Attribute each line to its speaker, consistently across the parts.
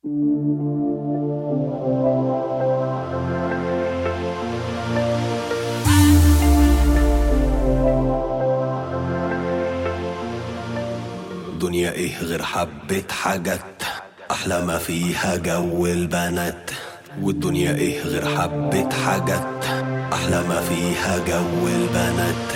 Speaker 1: دنيا ايه غير حبة حاجات احلى ما فيها جو البنات والدنيا ايه غير حبة حاجات احلى ما فيها جو البنات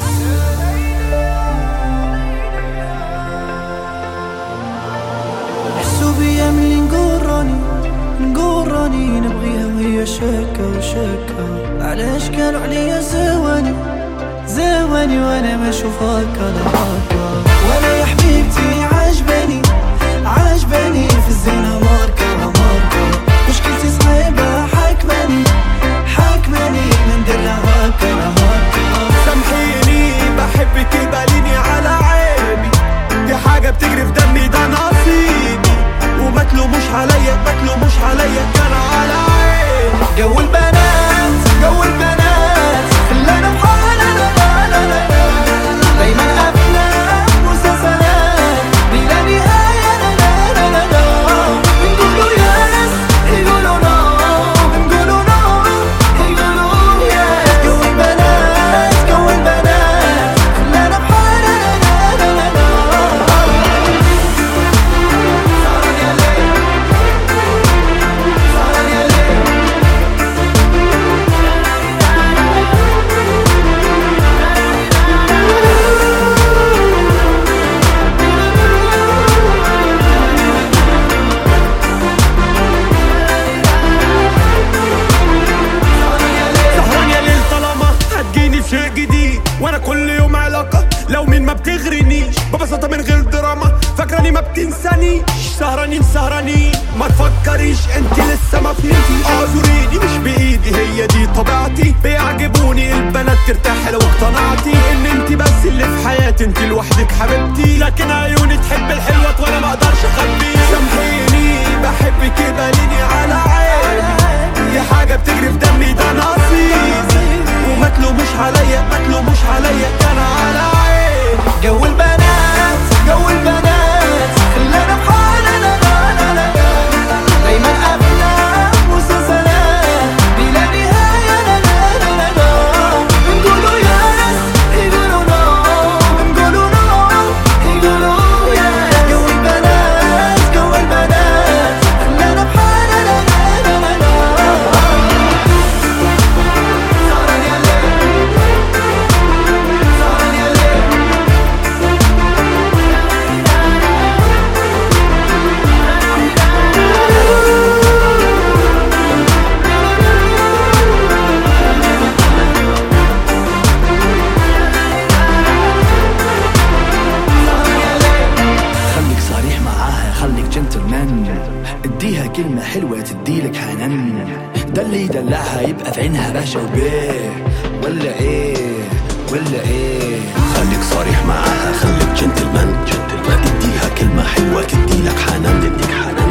Speaker 2: حسوا بيا ملي نقول راني نقول راني نبغيها وهي شاكة وشاكة علاش قالوا عليا زواني زواني وانا ما اشوف هكا لا هكا وانا يا حبيبتي عجباني عجباني في الزينة ماركة ماركة مشكلتي صعيبة حاكماني حاكماني ما ندير لا هكا لا هكا
Speaker 3: سامحيني بحبك باليني على عيبي دي حاجة بتجري في دمي ده نصيبي وما تلوموش عليا ما تلوموش عليا كان على عيبي
Speaker 2: جو البنات جو البنات خلانا بحالنا لا لا لا لا دايما افلام مسلسلات بلا نهايه لا لا لا لا لا نقولوا يس يقولوا نو نقولوا نو يقولوا يس جو البنات جو البنات خلانا بحالنا لا لا لا لا سهران يا ليل سهران يا ليل
Speaker 3: سهران يا ليل طالما هتجيني في شيء جديد وانا كل يوم علاقة لو مين ما بتغرنيش ببساطة من غير دراما فاكراني ما بتنسانيش سهرانين سهرانين ما تفكريش انت لسه ما فهمتيش اعذريني مش بايدي هي دي طبيعتي بيعجبوني البنات ترتاح لو اقتنعتي ان انت بس اللي في حياتي انت لوحدك حبيبتي لكن عيوني تحب الحلوة وانا ما اقدرش اخبيها سامحيني بحبك باليني على عيني دي حاجة بتجري في دمي ده نصيبي وما تلوموش عليا ما تلوموش عليا كان على عيني
Speaker 2: جو البنات جو البنات خلانا بحالنا لا لا لا لا دايما افلام مسلسلات بلا نهايه لا لا لا لا لا نقولوا يس يقولوا نو نقولوا نو يقولوا يس جو البنات جو البنات خلانا بحالنا لا لا لا لا سهران يا ليل سهران يا ليل
Speaker 4: خليك صريح معاها خليك جنتلمان اديها كلمة حلوة تديلك حنان ده اللي يدلعها يبقى في عينها باشا وبيه ولا ايه ولا ايه
Speaker 1: خليك صريح معاها خليك جنتلمان اديها كلمة حلوة تديلك حنان تديك حنان